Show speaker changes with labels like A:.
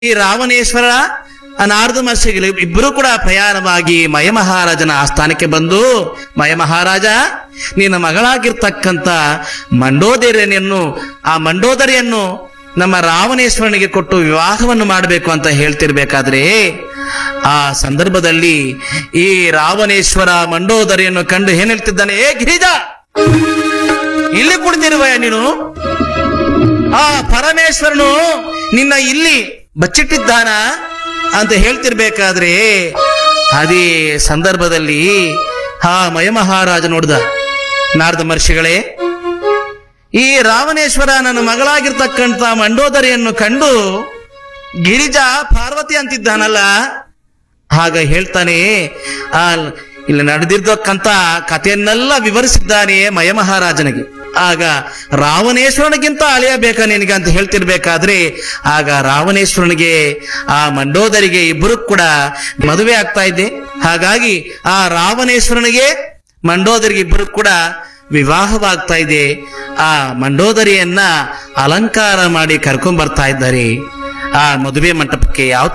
A: ಈ ರಾವಣೇಶ್ವರ ನಾರದ ಮಹರ್ಷಿಗಳು ಇಬ್ಬರು ಕೂಡ ಪ್ರಯಾಣವಾಗಿ ಮಯ ಮಹಾರಾಜನ ಆಸ್ಥಾನಕ್ಕೆ ಬಂದು ಮಯ ಮಹಾರಾಜ ನಿನ್ನ ಮಗಳಾಗಿರ್ತಕ್ಕಂಥ ಮಂಡೋದರಿಯನ್ನು ಆ ಮಂಡೋದರಿಯನ್ನು ನಮ್ಮ ರಾವಣೇಶ್ವರನಿಗೆ ಕೊಟ್ಟು ವಿವಾಹವನ್ನು ಮಾಡಬೇಕು ಅಂತ ಹೇಳ್ತಿರ್ಬೇಕಾದ್ರೆ ಆ ಸಂದರ್ಭದಲ್ಲಿ ಈ ರಾವಣೇಶ್ವರ ಮಂಡೋದರಿಯನ್ನು ಕಂಡು ಏನ್ ಹೇಳ್ತಿದ್ದಾನೆ ಏ ಗಿರಿಜ ಇಲ್ಲಿ ಕುಳಿತಿರುವಯ ನೀನು ಆ ಪರಮೇಶ್ವರನು ನಿನ್ನ ಇಲ್ಲಿ ಬಚ್ಚಿಟ್ಟಿದ್ದಾನ ಅಂತ ಹೇಳ್ತಿರ್ಬೇಕಾದ್ರೆ ಅದೇ ಸಂದರ್ಭದಲ್ಲಿ ಆ ಮಯ ಮಹಾರಾಜ ನೋಡ್ದ ನಾರದ ಮಹರ್ಷಿಗಳೇ ಈ ರಾವಣೇಶ್ವರ ನನ್ನ ಮಗಳಾಗಿರ್ತಕ್ಕಂಥ ಮಂಡೋದರಿಯನ್ನು ಕಂಡು ಗಿರಿಜಾ ಪಾರ್ವತಿ ಅಂತಿದ್ದಾನಲ್ಲ ಆಗ ಹೇಳ್ತಾನೆ ಆ ಇಲ್ಲಿ ನಡೆದಿರ್ತಕ್ಕಂಥ ಕಥೆಯನ್ನೆಲ್ಲ ವಿವರಿಸಿದ್ದಾನೆ ಮಯ ಮಹಾರಾಜನಿಗೆ ಆಗ ರಾವಣೇಶ್ವರನಿಗಿಂತ ಅಳಿಯ ಬೇಕಾ ನಿನಗೆ ಅಂತ ಹೇಳ್ತಿರ್ಬೇಕಾದ್ರೆ ಆಗ ರಾವಣೇಶ್ವರನಿಗೆ ಆ ಮಂಡೋದರಿಗೆ ಇಬ್ಬರು ಕೂಡ ಮದುವೆ ಆಗ್ತಾ ಇದ್ದೆ ಹಾಗಾಗಿ ಆ ರಾವಣೇಶ್ವರನಿಗೆ ಮಂಡೋದರಿಗೆ ಇಬ್ಬರು ಕೂಡ ವಿವಾಹವಾಗ್ತಾ ಇದೆ ಆ ಮಂಡೋದರಿಯನ್ನ ಅಲಂಕಾರ ಮಾಡಿ ಕರ್ಕೊಂಡ್ ಬರ್ತಾ ಇದ್ದಾರೆ ಆ ಮದುವೆ ಮಂಟಪಕ್ಕೆ ಯಾವ